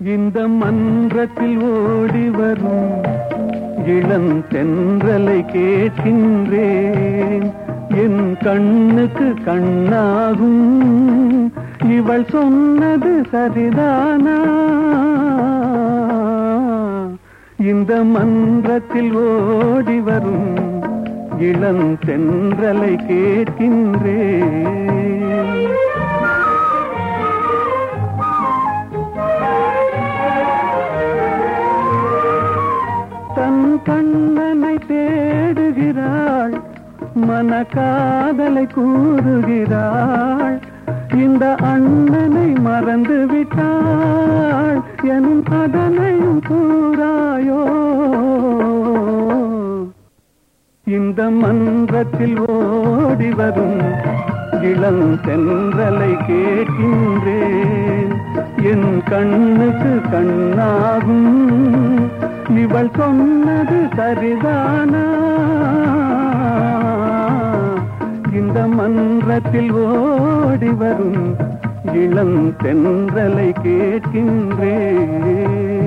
இந்த மன்றத்தில் ஓடி வரும் இளம் தென்றலை கேட்கின்றேன் என் கண்ணுக்கு கண்ணாகும் இவள் சொன்னது சரிதானா இந்த மன்றத்தில் ஓடி வரும் இளம் தென்றலை கேட்கின்றேன் தன் கண்ணனை தேடுகிறாள் மனக்காதலை கூறுகிறாள் இந்த அண்ணனை மறந்து விட்டாள் என் அதனையும் கூறாயோ இந்த மன்றத்தில் ஓடி வரும் இளம் தென்றலை கேட்கின்றேன் என் கண்ணுக்கு கண்ணாகும் இவள் சொன்னது சரிதானா இந்த மன்றத்தில் ஓடி வரும் இளம் தென்றலை கேட்கின்றேன்